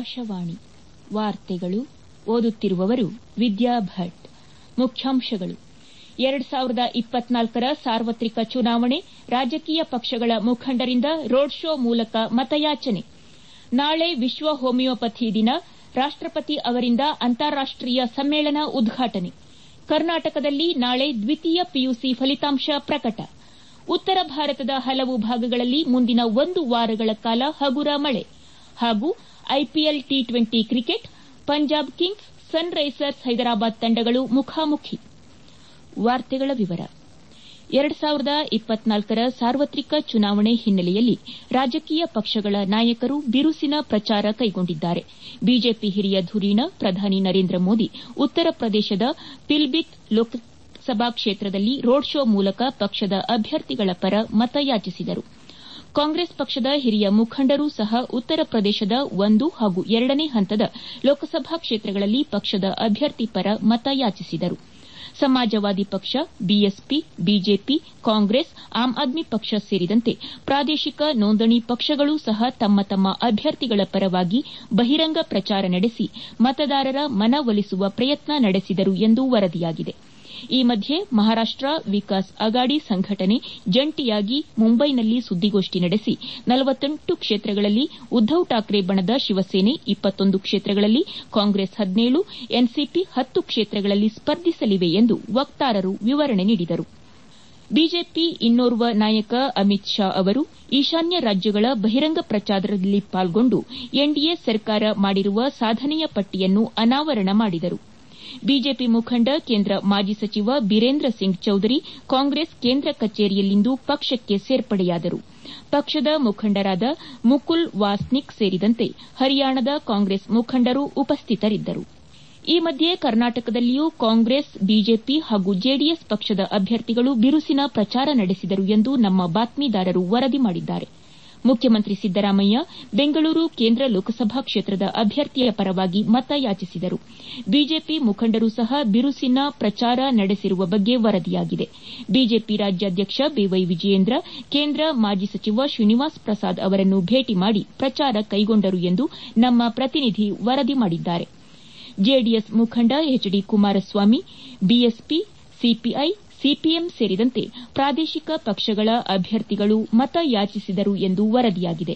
ಆಕಾಶವಾಣಿ ವಾರ್ತೆಗಳು ಓದುತ್ತಿರುವವರು ವಿದ್ಯಾ ಭಟ್ ಮುಖ್ಯಾಂಶಗಳು ಎರಡು ಸಾವಿರದ ಇಪ್ಪತ್ನಾಲ್ಕರ ಸಾರ್ವತ್ರಿಕ ಚುನಾವಣೆ ರಾಜಕೀಯ ಪಕ್ಷಗಳ ಮುಖಂಡರಿಂದ ರೋಡ್ ಶೋ ಮೂಲಕ ಮತಯಾಚನೆ ನಾಳೆ ವಿಶ್ವ ಹೋಮಿಯೋಪತಿ ದಿನ ರಾಷ್ಟಪತಿ ಅವರಿಂದ ಅಂತಾರಾಷ್ಟೀಯ ಸಮ್ಮೇಳನ ಉದ್ಘಾಟನೆ ಕರ್ನಾಟಕದಲ್ಲಿ ನಾಳೆ ದ್ವಿತೀಯ ಪಿಯುಸಿ ಫಲಿತಾಂಶ ಪ್ರಕಟ ಉತ್ತರ ಭಾರತದ ಹಲವು ಭಾಗಗಳಲ್ಲಿ ಮುಂದಿನ ಒಂದು ವಾರಗಳ ಕಾಲ ಹಗುರ ಮಳೆ ಹಾಗೂ IPL T twenty cricket Punjab Kings Sunrisers Hyderabad ತಂಡಗಳು ಮುಖಾಮುಖಿ ಎರಡು ಸಾವಿರದ ಇಪ್ಪತ್ನಾಲ್ಕರ ಸಾರ್ವತ್ರಿಕ ಚುನಾವಣೆ ಹಿನ್ನೆಲೆಯಲ್ಲಿ ರಾಜಕೀಯ ಪಕ್ಷಗಳ ನಾಯಕರು ಬಿರುಸಿನ ಪ್ರಚಾರ ಕೈಗೊಂಡಿದ್ದಾರೆ ಬಿಜೆಪಿ ಹಿರಿಯ ಧುರೀಣ ಪ್ರಧಾನಿ ನರೇಂದ್ರ ಮೋದಿ ಉತ್ತರ ಪ್ರದೇಶದ ಪಿಲಿಭಿತ್ ಲೋಕಸಭಾ ಕ್ಷೇತ್ರದಲ್ಲಿ ರೋಡ್ ಶೋ ಮೂಲಕ ಪಕ್ಷದ ಅಭ್ಯರ್ಥಿಗಳ ಪರ ಮತಯಾಚಿಸಿದರು ಕಾಂಗ್ರೆಸ್ ಪಕ್ಷದ ಹಿರಿಯ ಮುಖಂಡರೂ ಸಹ ಉತ್ತರ ಪ್ರದೇಶದ ಒಂದು ಹಾಗೂ ಎರಡನೇ ಹಂತದ ಲೋಕಸಭಾ ಕ್ಷೇತ್ರಗಳಲ್ಲಿ ಪಕ್ಷದ ಅಭ್ಯರ್ಥಿ ಪರ ಮತಯಾಚಿಸಿದರು ಸಮಾಜವಾದಿ ಪಕ್ಷ BSP BJP Congress Aam Aadmi ಪಕ್ಷ ಸೇರಿದಂತೆ ಪ್ರಾದೇಶಿಕ ನೋಂದಣಿ ಪಕ್ಷಗಳೂ ಸಹ ತಮ್ಮ ತಮ್ಮ ಅಭ್ಯರ್ಥಿಗಳ ಪರವಾಗಿ ಬಹಿರಂಗ ಪ್ರಚಾರ ನಡೆಸಿ ಮತದಾರರ ಮನವೊಲಿಸುವ ಪ್ರಯತ್ನ ನಡೆಸಿದರು ಎಂದು ವರದಿಯಾಗಿದೆ ಈ ಮಧ್ಯೆ ಮಹಾರಾಷ್ಟ ವಿಕಾಸ್ ಅಗಾಡಿ ಸಂಘಟನೆ ಜಂಟಿಯಾಗಿ ಮುಂಬೈನಲ್ಲಿ ಸುದ್ದಿಗೋಷ್ಠಿ ನಡೆಸಿ ನಲವತ್ತೆಂಟು ಕ್ಷೇತ್ರಗಳಲ್ಲಿ ಉದ್ದವ್ ಠಾಕ್ರೆ ಬಣದ ಶಿವಸೇನೆ ಇಪ್ಪತ್ತೊಂದು ಕ್ಷೇತ್ರಗಳಲ್ಲಿ ಕಾಂಗ್ರೆಸ್ ಹದಿನೇಳು ಎನ್ಸಿಪಿ ಹತ್ತು ಕ್ಷೇತ್ರಗಳಲ್ಲಿ ಸ್ಪರ್ಧಿಸಲಿವೆ ಎಂದು ವಕ್ತಾರರು ವಿವರಣೆ ನೀಡಿದರು ಬಿಜೆಪಿ ಇನ್ನೋರ್ವ ನಾಯಕ ಅಮಿತ್ ಶಾ ಅವರು ಈಶಾನ್ಯ ರಾಜ್ಯಗಳ ಬಹಿರಂಗ ಪ್ರಚಾರದಲ್ಲಿ ಪಾಲ್ಗೊಂಡು ಎನ್ಡಿಎ ಸರ್ಕಾರ ಮಾಡಿರುವ ಸಾಧನೆಯ ಪಟ್ಟಿಯನ್ನು ಅನಾವರಣ ಮಾಡಿದರು ಬಿಜೆಪಿ ಮುಖಂಡ ಕೇಂದ್ರ ಮಾಜಿ ಸಚಿವ ಬೀರೇಂದ್ರ ಸಿಂಗ್ ಚೌಧರಿ ಕಾಂಗ್ರೆಸ್ ಕೇಂದ್ರ ಕಚೇರಿಯಲ್ಲಿಂದು ಪಕ್ಷಕ್ಕೆ ಸೇರ್ಪಡೆಯಾದರು ಪಕ್ಷದ ಮುಖಂಡರಾದ ಮುಕುಲ್ ವಾಸ್ನಿಕ್ ಸೇರಿದಂತೆ ಹರಿಯಾಣದ ಕಾಂಗ್ರೆಸ್ ಮುಖಂಡರು ಉಪಸ್ಥಿತರಿದ್ದರು ಈ ಮಧ್ಯೆ ಕರ್ನಾಟಕದಲ್ಲಿಯೂ ಕಾಂಗ್ರೆಸ್ ಬಿಜೆಪಿ ಹಾಗೂ ಜೆಡಿಎಸ್ ಪಕ್ಷದ ಅಭ್ಯರ್ಥಿಗಳು ಬಿರುಸಿನ ಪ್ರಚಾರ ನಡೆಸಿದರು ಎಂದು ನಮ್ಮ ಬಾತ್ಮೀದಾರರು ವರದಿ ಮಾಡಿದ್ದಾರೆ ಮುಖ್ಯಮಂತ್ರಿ ಸಿದ್ದರಾಮಯ್ಯ ಬೆಂಗಳೂರು ಕೇಂದ್ರ ಲೋಕಸಭಾ ಕ್ಷೇತ್ರದ ಅಭ್ಯರ್ಥಿಯ ಪರವಾಗಿ ಮತಯಾಚಿಸಿದರು ಬಿಜೆಪಿ ಮುಖಂಡರು ಸಹ ಬಿರುಸಿನ ಪ್ರಚಾರ ನಡೆಸಿರುವ ಬಗ್ಗೆ ವರದಿಯಾಗಿದೆ ಬಿಜೆಪಿ ರಾಜ್ಯಾಧ್ಯಕ್ಷ ಬಿವೈ ವಿಜಯೇಂದ್ರ ಕೇಂದ್ರ ಮಾಜಿ ಸಚಿವ ಶ್ರೀನಿವಾಸ್ ಪ್ರಸಾದ್ ಅವರನ್ನು ಭೇಟಿ ಮಾಡಿ ಪ್ರಚಾರ ಕೈಗೊಂಡರು ಎಂದು ನಮ್ಮ ಪ್ರತಿನಿಧಿ ವರದಿ ಮಾಡಿದ್ದಾರೆ ಜೆಡಿಎಸ್ ಮುಖಂಡ H D Kumaraswamy BSP CPI CPM ಸೇರಿದಂತೆ ಪ್ರಾದೇಶಿಕ ಪಕ್ಷಗಳ ಅಭ್ಯರ್ಥಿಗಳು ಮತಯಾಚಿಸಿದರು ಎಂದು ವರದಿಯಾಗಿದೆ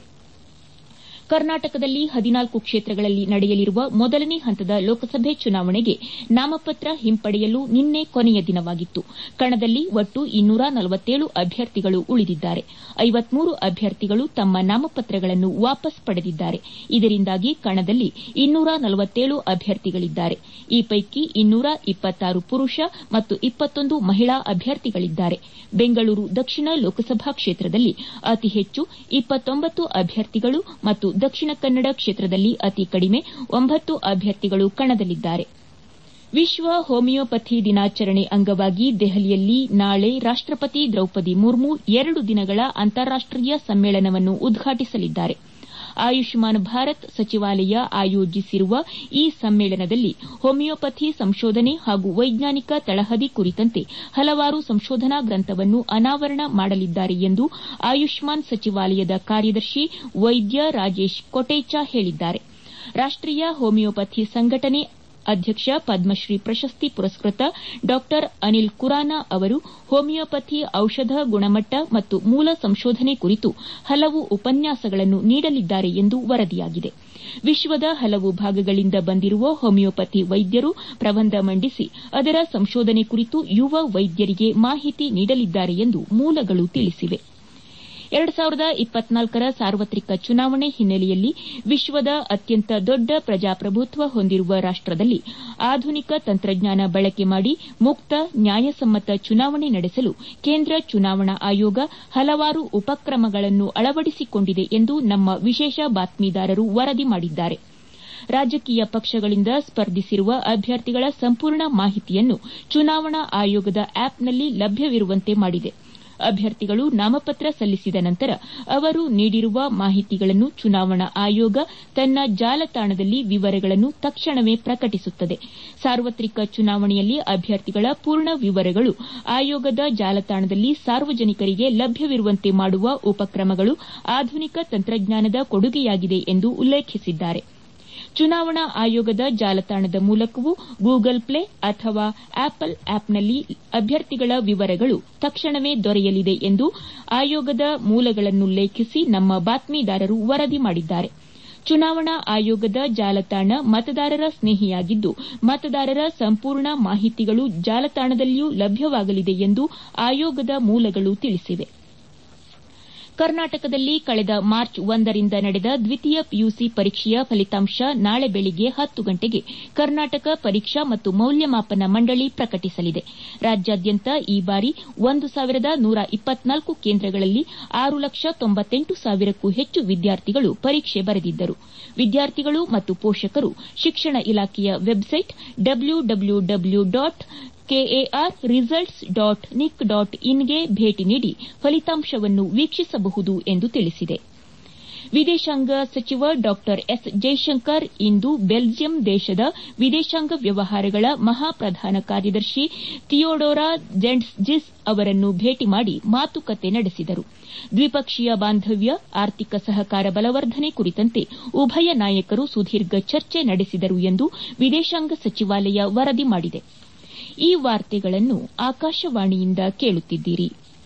ಕರ್ನಾಟಕದಲ್ಲಿ ಹದಿನಾಲ್ಕು ಕ್ಷೇತ್ರಗಳಲ್ಲಿ ನಡೆಯಲಿರುವ ಮೊದಲನೇ ಹಂತದ ಲೋಕಸಭೆ ಚುನಾವಣೆಗೆ ನಾಮಪತ್ರ ಹಿಂಪಡೆಯಲು ನಿನ್ನೆ ಕೊನೆಯ ದಿನವಾಗಿತ್ತು ಕಣದಲ್ಲಿ ಒಟ್ಟು ಇನ್ನೂರ ನಲವತ್ತೇಳು ಅಭ್ಯರ್ಥಿಗಳು ಉಳಿದಿದ್ದಾರೆ ಐವತ್ಮೂರು ಅಭ್ಯರ್ಥಿಗಳು ತಮ್ಮ ನಾಮಪತ್ರಗಳನ್ನು ವಾಪಸ್ ಪಡೆದಿದ್ದಾರೆ ಇದರಿಂದಾಗಿ ಕಣದಲ್ಲಿ ಇನ್ನೂರ ನಲವತ್ತೇಳು ಅಭ್ಯರ್ಥಿಗಳಿದ್ದಾರೆ ಈ ಪೈಕಿ ಇನ್ನೂರ ಇಪ್ಪತ್ತಾರು ಪುರುಷ ಮತ್ತು ಇಪ್ಪತ್ತೊಂದು ಮಹಿಳಾ ಅಭ್ಯರ್ಥಿಗಳಿದ್ದಾರೆ ಬೆಂಗಳೂರು ದಕ್ಷಿಣ ಲೋಕಸಭಾ ಕ್ಷೇತ್ರದಲ್ಲಿ ಅತಿ ಹೆಚ್ಚು ಇಪ್ಪತ್ತೊಂಬತ್ತು ಅಭ್ಯರ್ಥಿಗಳು ಮತ್ತು ದಕ್ಷಿಣ ಕನ್ನಡ ಕ್ಷೇತ್ರದಲ್ಲಿ ಅತಿ ಕಡಿಮೆ ಒಂಬತ್ತು ಅಭ್ಯರ್ಥಿಗಳು ಕಣದಲ್ಲಿದ್ದಾರೆ ವಿಶ್ವ ಹೋಮಿಯೋಪತಿ ದಿನಾಚರಣೆ ಅಂಗವಾಗಿ ದೆಹಲಿಯಲ್ಲಿ ನಾಳೆ ರಾಷ್ಟಪತಿ ದ್ರೌಪದಿ ಮುರ್ಮು ಎರಡು ದಿನಗಳ ಅಂತಾರಾಷ್ಟೀಯ ಸಮ್ಮೇಳನವನ್ನು ಉದ್ಘಾಟಿಸಲಿದ್ದಾರೆ ಆಯುಷ್ಮಾನ್ ಭಾರತ್ ಸಚಿವಾಲಯ ಆಯೋಜಿಸಿರುವ ಈ ಸಮ್ಮೇಳನದಲ್ಲಿ ಹೋಮಿಯೋಪತಿ ಸಂಶೋಧನೆ ಹಾಗೂ ವೈಜ್ಞಾನಿಕ ತಳಹದಿ ಕುರಿತಂತೆ ಹಲವಾರು ಸಂಶೋಧನಾ ಗ್ರಂಥವನ್ನು ಅನಾವರಣ ಮಾಡಲಿದ್ದಾರೆ ಎಂದು ಆಯುಷ್ಮಾನ್ ಸಚಿವಾಲಯದ ಕಾರ್ಯದರ್ಶಿ ವೈದ್ಯ ರಾಜೇಶ್ ಕೊಟೇಚಾ ಹೇಳಿದ್ದಾರೆ ರಾಷ್ಟೀಯ ಹೋಮಿಯೋಪತಿ ಸಂಘಟನೆ ಅಧ್ಯಕ್ಷ ಪದ್ಮಶ್ರೀ ಪ್ರಶಸ್ತಿ ಪುರಸ್ಕೃತ ಡಾ ಅನಿಲ್ ಕುರಾನ ಅವರು ಹೋಮಿಯೋಪತಿ ಔಷಧ ಗುಣಮಟ್ಟ ಮತ್ತು ಮೂಲ ಸಂಶೋಧನೆ ಕುರಿತು ಹಲವು ಉಪನ್ಯಾಸಗಳನ್ನು ನೀಡಲಿದ್ದಾರೆ ಎಂದು ವರದಿಯಾಗಿದೆ ವಿಶ್ವದ ಹಲವು ಭಾಗಗಳಿಂದ ಬಂದಿರುವ ಹೋಮಿಯೋಪತಿ ವೈದ್ಯರು ಪ್ರಬಂಧ ಮಂಡಿಸಿ ಅದರ ಸಂಶೋಧನೆ ಕುರಿತು ಯುವ ವೈದ್ಯರಿಗೆ ಮಾಹಿತಿ ನೀಡಲಿದ್ದಾರೆ ಎಂದು ಮೂಲಗಳು ತಿಳಿಸಿವೆ ಎರಡು ಸಾವಿರದ ಇಪ್ಪತ್ನಾಲ್ಕರ ಸಾರ್ವತ್ರಿಕ ಚುನಾವಣೆ ಹಿನ್ನೆಲೆಯಲ್ಲಿ ವಿಶ್ವದ ಅತ್ಯಂತ ದೊಡ್ಡ ಪ್ರಜಾಪ್ರಭುತ್ವ ಹೊಂದಿರುವ ರಾಷ್ಟದಲ್ಲಿ ಆಧುನಿಕ ತಂತ್ರಜ್ಞಾನ ಬಳಕೆ ಮಾಡಿ ಮುಕ್ತ ನ್ಯಾಯಸಮ್ಮತ ಚುನಾವಣೆ ನಡೆಸಲು ಕೇಂದ್ರ ಚುನಾವಣಾ ಆಯೋಗ ಹಲವಾರು ಉಪಕ್ರಮಗಳನ್ನು ಅಳವಡಿಸಿಕೊಂಡಿದೆ ಎಂದು ನಮ್ಮ ವಿಶೇಷ ಬಾತ್ಮೀದಾರರು ವರದಿ ಮಾಡಿದ್ದಾರೆ ರಾಜಕೀಯ ಪಕ್ಷಗಳಿಂದ ಸ್ಪರ್ಧಿಸಿರುವ ಅಭ್ಯರ್ಥಿಗಳ ಸಂಪೂರ್ಣ ಮಾಹಿತಿಯನ್ನು ಚುನಾವಣಾ ಆಯೋಗದ ಆಪ್ನಲ್ಲಿ ಲಭ್ಯವಿರುವಂತೆ ಮಾಡಿದೆ ಅಭ್ಯರ್ಥಿಗಳು ನಾಮಪತ್ರ ಸಲ್ಲಿಸಿದ ನಂತರ ಅವರು ನೀಡಿರುವ ಮಾಹಿತಿಗಳನ್ನು ಚುನಾವಣಾ ಆಯೋಗ ತನ್ನ ಜಾಲತಾಣದಲ್ಲಿ ವಿವರಗಳನ್ನು ತಕ್ಷಣವೇ ಪ್ರಕಟಿಸುತ್ತದೆ ಸಾರ್ವತ್ರಿಕ ಚುನಾವಣೆಯಲ್ಲಿ ಅಭ್ಯರ್ಥಿಗಳ ಪೂರ್ಣ ವಿವರಗಳು ಆಯೋಗದ ಜಾಲತಾಣದಲ್ಲಿ ಸಾರ್ವಜನಿಕರಿಗೆ ಲಭ್ಯವಿರುವಂತೆ ಮಾಡುವ ಉಪಕ್ರಮಗಳು ಆಧುನಿಕ ತಂತ್ರಜ್ಞಾನದ ಕೊಡುಗೆಯಾಗಿದೆ ಎಂದು ಉಲ್ಲೇಖಿಸಿದ್ದಾರೆ ಚುನಾವಣಾ ಆಯೋಗದ ಜಾಲತಾಣದ ಮೂಲಕವೂ ಗೂಗಲ್ ಪ್ಲೇ ಅಥವಾ ಆಪಲ್ ಆಪ್ನಲ್ಲಿ ಅಭ್ಯರ್ಥಿಗಳ ವಿವರಗಳು ತಕ್ಷಣವೇ ದೊರೆಯಲಿದೆ ಎಂದು ಆಯೋಗದ ಮೂಲಗಳನ್ನುಲ್ಲೇಖಿಸಿ ನಮ್ಮ ಬಾತ್ಮೀದಾರರು ವರದಿ ಮಾಡಿದ್ದಾರೆ ಚುನಾವಣಾ ಆಯೋಗದ ಜಾಲತಾಣ ಮತದಾರರ ಸ್ನೇಹಿಯಾಗಿದ್ದು ಮತದಾರರ ಸಂಪೂರ್ಣ ಮಾಹಿತಿಗಳು ಜಾಲತಾಣದಲ್ಲಿಯೂ ಲಭ್ಯವಾಗಲಿದೆ ಎಂದು ಆಯೋಗದ ಮೂಲಗಳು ತಿಳಿಸಿವೆ ಕರ್ನಾಟಕದಲ್ಲಿ ಕಳೆದ ಮಾರ್ಚ್ ಒಂದರಿಂದ ನಡೆದ ದ್ವಿತೀಯ ಪಿಯುಸಿ ಪರೀಕ್ಷೆಯ ಫಲಿತಾಂಶ ನಾಳೆ ಬೆಳಿಗ್ಗೆ ಹತ್ತು ಗಂಟೆಗೆ ಕರ್ನಾಟಕ ಪರೀಕ್ಷಾ ಮತ್ತು ಮೌಲ್ಯಮಾಪನ ಮಂಡಳಿ ಪ್ರಕಟಿಸಲಿದೆ ರಾಜ್ಯಾದ್ಯಂತ ಈ ಬಾರಿ ಒಂದು ಸಾವಿರದ ನೂರ ಇಪ್ಪತ್ನಾಲ್ಕು ಕೇಂದ್ರಗಳಲ್ಲಿ ಆರು ಲಕ್ಷ ತೊಂಬತ್ತೆಂಟು ಸಾವಿರಕ್ಕೂ ಹೆಚ್ಚು ವಿದ್ಯಾರ್ಥಿಗಳು ಪರೀಕ್ಷೆ ಬರೆದಿದ್ದರು ವಿದ್ಯಾರ್ಥಿಗಳು ಮತ್ತು ಪೋಷಕರು ಶಿಕ್ಷಣ ಇಲಾಖೆಯ website W W W dot KAR results dot nic dot ಇನ್ಗೆ ಭೇಟಿ ನೀಡಿ ಫಲಿತಾಂಶವನ್ನು ವೀಕ್ಷಿಸಬಹುದು ಎಂದು ತಿಳಿಸಿದೆ ವಿದೇಶಾಂಗ ಸಚಿವ ಡಾ ಎಸ್ ಜೈಶಂಕರ್ ಇಂದು ಬೆಲ್ಜಿಯಂ ದೇಶದ ವಿದೇಶಾಂಗ ವ್ಯವಹಾರಗಳ ಮಹಾ ಪ್ರಧಾನ ಕಾರ್ಯದರ್ಶಿ ಥಿಯೋಡೋರಾ ಜೆಂಟ್ಜಿಸ್ ಅವರನ್ನು ಭೇಟಿ ಮಾಡಿ ಮಾತುಕತೆ ನಡೆಸಿದರು ದ್ವಿಪಕ್ಷೀಯ ಬಾಂಧವ್ಯ ಆರ್ಥಿಕ ಸಹಕಾರ ಬಲವರ್ಧನೆ ಕುರಿತಂತೆ ಉಭಯ ನಾಯಕರು ಸುದೀರ್ಘ ಚರ್ಚೆ ನಡೆಸಿದರು ಎಂದು ವಿದೇಶಾಂಗ ಸಚಿವಾಲಯ ವರದಿ ಮಾಡಿದೆ ಈ ವಾರ್ತೆಗಳನ್ನು ಆಕಾಶವಾಣಿಯಿಂದ ಕೇಳುತ್ತಿದ್ದೀರಿ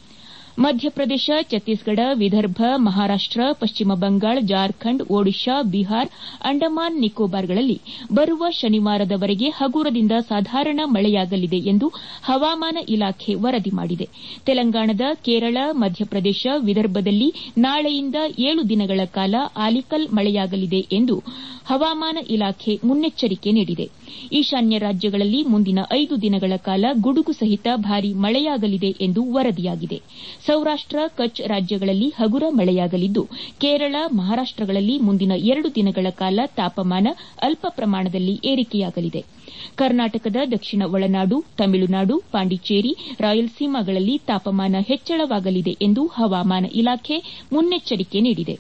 ಮಧ್ಯಪ್ರದೇಶ ಛತ್ತೀಸ್ಗಢ ವಿದರ್ಭ ಮಹಾರಾಷ್ಟ ಪಶ್ಚಿಮ ಬಂಗಾಳ ಜಾರ್ಖಂಡ್ ಒಡಿಶಾ ಬಿಹಾರ್ ಅಂಡಮಾನ್ ನಿಕೋಬಾರ್ಗಳಲ್ಲಿ ಬರುವ ಶನಿವಾರದವರೆಗೆ ಹಗುರದಿಂದ ಸಾಧಾರಣ ಮಳೆಯಾಗಲಿದೆ ಎಂದು ಹವಾಮಾನ ಇಲಾಖೆ ವರದಿ ಮಾಡಿದೆ ತೆಲಂಗಾಣದ ಕೇರಳ ಮಧ್ಯಪ್ರದೇಶ ವಿದರ್ಭದಲ್ಲಿ ನಾಳೆಯಿಂದ ಏಳು ದಿನಗಳ ಕಾಲ ಆಲಿಕಲ್ ಮಳೆಯಾಗಲಿದೆ ಎಂದು ಹವಾಮಾನ ಇಲಾಖೆ ಮುನ್ನೆಚ್ಚರಿಕೆ ನೀಡಿದೆ ಈಶಾನ್ಯ ರಾಜ್ಯಗಳಲ್ಲಿ ಮುಂದಿನ ಐದು ದಿನಗಳ ಕಾಲ ಗುಡುಗು ಸಹಿತ ಭಾರೀ ಮಳೆಯಾಗಲಿದೆ ಎಂದು ವರದಿಯಾಗಿದೆ ಸೌರಾಷ್ಟ ಕಚ್ ರಾಜ್ಯಗಳಲ್ಲಿ ಹಗುರ ಮಳೆಯಾಗಲಿದ್ದು ಕೇರಳ ಮಹಾರಾಷ್ಟಗಳಲ್ಲಿ ಮುಂದಿನ ಎರಡು ದಿನಗಳ ಕಾಲ ತಾಪಮಾನ ಅಲ್ಪ ಪ್ರಮಾಣದಲ್ಲಿ ಏರಿಕೆಯಾಗಲಿದೆ ಕರ್ನಾಟಕದ ದಕ್ಷಿಣ ಒಳನಾಡು ತಮಿಳುನಾಡು ಪಾಂಡಿಚೇರಿ ರಾಯಲಸೀಮಾಗಳಲ್ಲಿ ತಾಪಮಾನ ಹೆಚ್ಚಳವಾಗಲಿದೆ ಎಂದು ಹವಾಮಾನ ಇಲಾಖೆ ಮುನ್ನೆಚ್ಚರಿಕೆ ನೀಡಿದೆ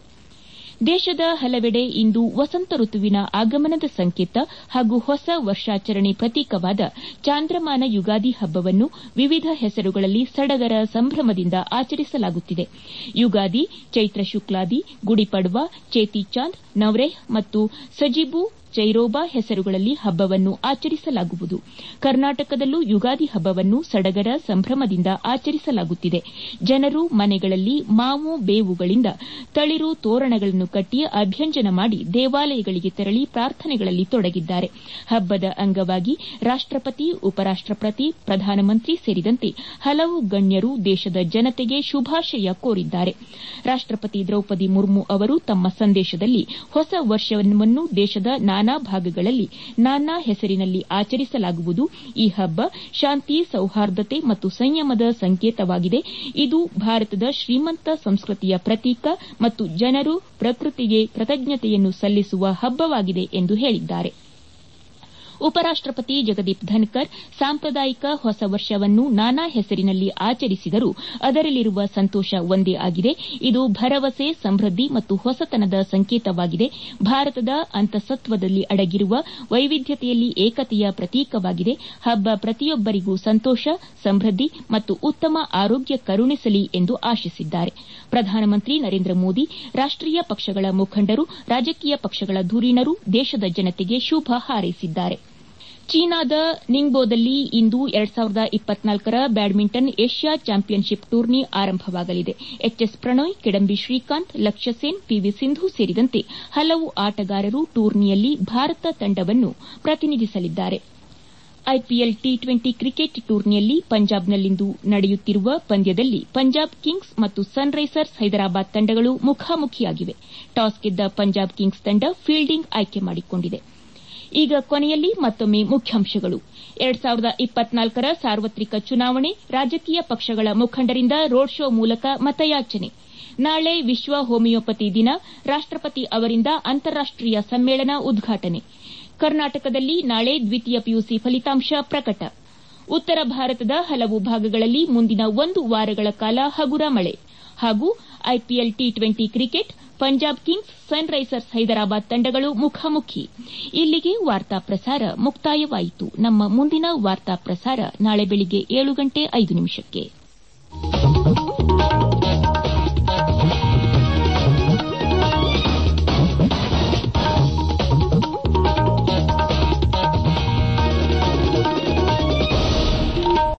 ದೇಶದ ಹಲವೆಡೆ ಇಂದು ವಸಂತ ಋತುವಿನ ಆಗಮನದ ಸಂಕೇತ ಹಾಗೂ ಹೊಸ ವರ್ಷಾಚರಣೆ ಪ್ರತೀಕವಾದ ಚಾಂದ್ರಮಾನ ಯುಗಾದಿ ಹಬ್ಬವನ್ನು ವಿವಿಧ ಹೆಸರುಗಳಲ್ಲಿ ಸಡಗರ ಸಂಭ್ರಮದಿಂದ ಆಚರಿಸಲಾಗುತ್ತಿದೆ ಯುಗಾದಿ ಚೈತ್ರ ಶುಕ್ಲಾದಿ ಗುಡಿಪಡ್ವಾ ಚೇತಿಚಾಂದ್ ನವ್ರೆಹ್ ಮತ್ತು ಸಜಿಬು ಚೈರೋಬಾ ಹೆಸರುಗಳಲ್ಲಿ ಹಬ್ಬವನ್ನು ಆಚರಿಸಲಾಗುವುದು ಕರ್ನಾಟಕದಲ್ಲೂ ಯುಗಾದಿ ಹಬ್ಬವನ್ನು ಸಡಗರ ಸಂಭ್ರಮದಿಂದ ಆಚರಿಸಲಾಗುತ್ತಿದೆ ಜನರು ಮನೆಗಳಲ್ಲಿ ಮಾವು ಬೇವುಗಳಿಂದ ತಳಿರು ತೋರಣಗಳನ್ನು ಕಟ್ಟಿ ಅಭ್ಯಂಜನ ಮಾಡಿ ದೇವಾಲಯಗಳಿಗೆ ತೆರಳಿ ಪ್ರಾರ್ಥನೆಗಳಲ್ಲಿ ತೊಡಗಿದ್ದಾರೆ ಹಬ್ಬದ ಅಂಗವಾಗಿ ರಾಷ್ಟಪತಿ ಉಪರಾಷ್ಟಪತಿ ಪ್ರಧಾನಮಂತ್ರಿ ಸೇರಿದಂತೆ ಹಲವು ಗಣ್ಯರು ದೇಶದ ಜನತೆಗೆ ಶುಭಾಶಯ ಕೋರಿದ್ದಾರೆ ರಾಷ್ಟಪತಿ ದ್ರೌಪದಿ ಮುರ್ಮು ಅವರು ತಮ್ಮ ಸಂದೇಶದಲ್ಲಿ ಹೊಸ ವರ್ಷವನ್ನು ದೇಶದ ನಾನಾ ಭಾಗಗಳಲ್ಲಿ ನಾನಾ ಹೆಸರಿನಲ್ಲಿ ಆಚರಿಸಲಾಗುವುದು ಈ ಹಬ್ಬ ಶಾಂತಿ ಸೌಹಾರ್ದತೆ ಮತ್ತು ಸಂಯಮದ ಸಂಕೇತವಾಗಿದೆ ಇದು ಭಾರತದ ಶ್ರೀಮಂತ ಸಂಸ್ಕೃತಿಯ ಪ್ರತೀಕ ಮತ್ತು ಜನರು ಪ್ರಕೃತಿಗೆ ಕೃತಜ್ಞತೆಯನ್ನು ಸಲ್ಲಿಸುವ ಹಬ್ಬವಾಗಿದೆ ಎಂದು ಹೇಳಿದ್ದಾರೆ ಉಪರಾಷ್ಟಪತಿ ಜಗದೀಪ್ ಧನ್ಕರ್ ಸಾಂಪ್ರದಾಯಿಕ ಹೊಸ ವರ್ಷವನ್ನು ನಾನಾ ಹೆಸರಿನಲ್ಲಿ ಆಚರಿಸಿದರೂ ಅದರಲ್ಲಿರುವ ಸಂತೋಷ ಒಂದೇ ಆಗಿದೆ ಇದು ಭರವಸೆ ಸಮೃದ್ಧಿ ಮತ್ತು ಹೊಸತನದ ಸಂಕೇತವಾಗಿದೆ ಭಾರತದ ಅಂತಸತ್ವದಲ್ಲಿ ಅಡಗಿರುವ ವೈವಿಧ್ಯತೆಯಲ್ಲಿ ಏಕತೆಯ ಪ್ರತೀಕವಾಗಿದೆ ಹಬ್ಬ ಪ್ರತಿಯೊಬ್ಬರಿಗೂ ಸಂತೋಷ ಸಮೃದ್ಧಿ ಮತ್ತು ಉತ್ತಮ ಆರೋಗ್ಯ ಕರುಣಿಸಲಿ ಎಂದು ಆಶಿಸಿದ್ದಾರೆ ಪ್ರಧಾನಮಂತ್ರಿ ನರೇಂದ್ರ ಮೋದಿ ರಾಷ್ಟೀಯ ಪಕ್ಷಗಳ ಮುಖಂಡರು ರಾಜಕೀಯ ಪಕ್ಷಗಳ ಧುರೀಣರು ದೇಶದ ಜನತೆಗೆ ಶುಭ ಹಾರೈಸಿದ್ದಾರೆ ಚೀನಾದ ನಿಂಗ್ಬೋದಲ್ಲಿ ಇಂದು ಎರಡ್ ಸಾವಿರದ ಇಪ್ಪತ್ನಾಲ್ಕರ ಬ್ಯಾಡ್ಮಿಂಟನ್ ಏಷ್ಯಾ ಚಾಂಪಿಯನ್ಶಿಪ್ ಟೂರ್ನಿ ಆರಂಭವಾಗಲಿದೆ ಎಚ್ಎಸ್ ಪ್ರಣೋಯ್ ಕಿಡಂಬಿ ಶ್ರೀಕಾಂತ್ ಲಕ್ಷ್ಯ ಸೇನ್ ಪಿವಿ ಸಿಂಧು ಸೇರಿದಂತೆ ಹಲವು ಆಟಗಾರರು ಟೂರ್ನಿಯಲ್ಲಿ ಭಾರತ ತಂಡವನ್ನು ಪ್ರತಿನಿಧಿಸಲಿದ್ದಾರೆ ಐಪಿಎಲ್ ಟಿ ಟ್ವೆಂಟಿ ಕ್ರಿಕೆಟ್ ಟೂರ್ನಿಯಲ್ಲಿ ಪಂಜಾಬ್ನಲ್ಲಿಂದು ನಡೆಯುತ್ತಿರುವ ಪಂದ್ಯದಲ್ಲಿ ಪಂಜಾಬ್ ಕಿಂಗ್ಸ್ ಮತ್ತು ಸನ್ರೈಸರ್ಸ್ ಹೈದರಾಬಾದ್ ತಂಡಗಳು ಮುಖಾಮುಖಿಯಾಗಿವೆ ಟಾಸ್ ಗೆದ್ದ ಪಂಜಾಬ್ ಕಿಂಗ್ಸ್ ತಂಡ ಫೀಲ್ಡಿಂಗ್ ಆಯ್ಕೆ ಮಾಡಿಕೊಂಡಿದೆ ಈಗ ಕೊನೆಯಲ್ಲಿ ಮತ್ತೊಮ್ಮೆ ಮುಖ್ಯಾಂಶಗಳು ಎರಡ್ ಸಾವಿರದ ಇಪ್ಪತ್ನಾಲ್ಕರ ಸಾರ್ವತ್ರಿಕ ಚುನಾವಣೆ ರಾಜಕೀಯ ಪಕ್ಷಗಳ ಮುಖಂಡರಿಂದ ರೋಡ್ ಶೋ ಮೂಲಕ ಮತಯಾಚನೆ ನಾಳೆ ವಿಶ್ವ ಹೋಮಿಯೋಪತಿ ದಿನ ರಾಷ್ಟಪತಿ ಅವರಿಂದ ಅಂತಾರಾಷ್ಟೀಯ ಸಮ್ಮೇಳನ ಉದ್ಘಾಟನೆ ಕರ್ನಾಟಕದಲ್ಲಿ ನಾಳೆ ದ್ವಿತೀಯ ಪಿಯುಸಿ ಫಲಿತಾಂಶ ಪ್ರಕಟ ಉತ್ತರ ಭಾರತದ ಹಲವು ಭಾಗಗಳಲ್ಲಿ ಮುಂದಿನ ಒಂದು ವಾರಗಳ ಕಾಲ ಹಗುರ ಮಳೆ ಹಾಗೂ IPL T twenty cricket Punjab Kings Sunrisers Hyderabad ತಂಡಗಳು ಮುಖಾಮುಖಿ ಇಲ್ಲಿಗೆ ವಾರ್ತಾ ಪ್ರಸಾರ ಮುಕ್ತಾಯವಾಯಿತು ನಮ್ಮ ಮುಂದಿನ ವಾರ್ತಾ ಪ್ರಸಾರ ನಾಳೆ ಬೆಳಿಗ್ಗೆ ಏಳು ಗಂಟೆ ಐದು ನಿಮಿಷಕ್ಕೆ